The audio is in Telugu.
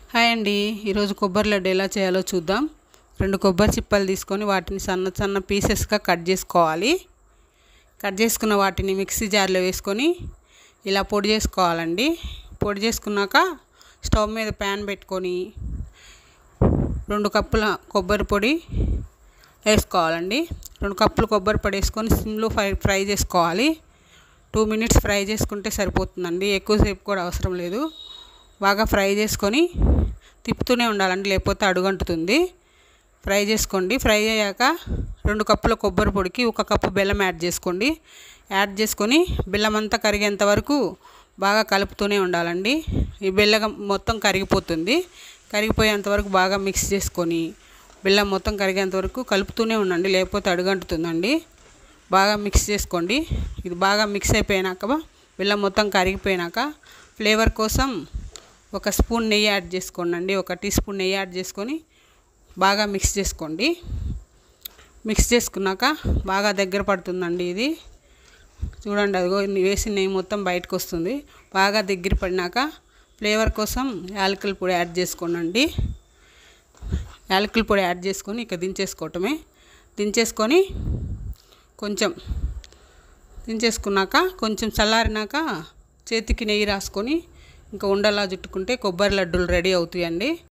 హాయ్ అండి ఈరోజు కొబ్బరి లడ్డు ఎలా చేయాలో చూద్దాం రెండు కొబ్బరి చిప్పలు తీసుకొని వాటిని సన్న సన్న పీసెస్గా కట్ చేసుకోవాలి కట్ చేసుకున్న వాటిని మిక్సీ జార్లో వేసుకొని ఇలా పొడి చేసుకోవాలండి పొడి చేసుకున్నాక స్టవ్ మీద ప్యాన్ పెట్టుకొని రెండు కప్పుల కొబ్బరి పొడి వేసుకోవాలండి రెండు కప్పులు కొబ్బరి పొడి వేసుకొని సిమ్లో ఫ్రై ఫ్రై చేసుకోవాలి టూ మినిట్స్ ఫ్రై చేసుకుంటే సరిపోతుందండి ఎక్కువసేపు కూడా అవసరం లేదు బాగా ఫ్రై చేసుకొని తిప్పుతూనే ఉండాలండి లేకపోతే అడుగంటుతుంది ఫ్రై చేసుకోండి ఫ్రై అయ్యాక రెండు కప్పుల కొబ్బరి పొడికి ఒక కప్పు బెల్లం యాడ్ చేసుకోండి యాడ్ చేసుకొని బెల్లం అంతా కరిగేంత వరకు బాగా కలుపుతూనే ఉండాలండి ఈ బెల్లం మొత్తం కరిగిపోతుంది కరిగిపోయేంత వరకు బాగా మిక్స్ చేసుకొని బెల్లం మొత్తం కరిగేంత వరకు కలుపుతూనే ఉండండి లేకపోతే అడుగంటుతుందండి బాగా మిక్స్ చేసుకోండి ఇది బాగా మిక్స్ అయిపోయినాక బెల్లం మొత్తం కరిగిపోయినాక ఫ్లేవర్ కోసం ఒక స్పూన్ నెయ్యి యాడ్ చేసుకోండి ఒక టీ స్పూన్ నెయ్యి యాడ్ చేసుకొని బాగా మిక్స్ చేసుకోండి మిక్స్ చేసుకున్నాక బాగా దగ్గర పడుతుందండి ఇది చూడండి అదిగో వేసిన నెయ్యి మొత్తం బయటకు వస్తుంది బాగా దగ్గర పడినాక ఫ్లేవర్ కోసం యాలకుల పొడి యాడ్ చేసుకోండి యాలకుల పొడి యాడ్ చేసుకొని ఇక దించేసుకోవటమే దించేసుకొని కొంచెం దించేసుకున్నాక కొంచెం చల్లారినాక చేతికి నెయ్యి రాసుకొని ఇంకా ఉండలా చుట్టుకుంటే కొబ్బరి లడ్డూలు రెడీ అవుతాయండి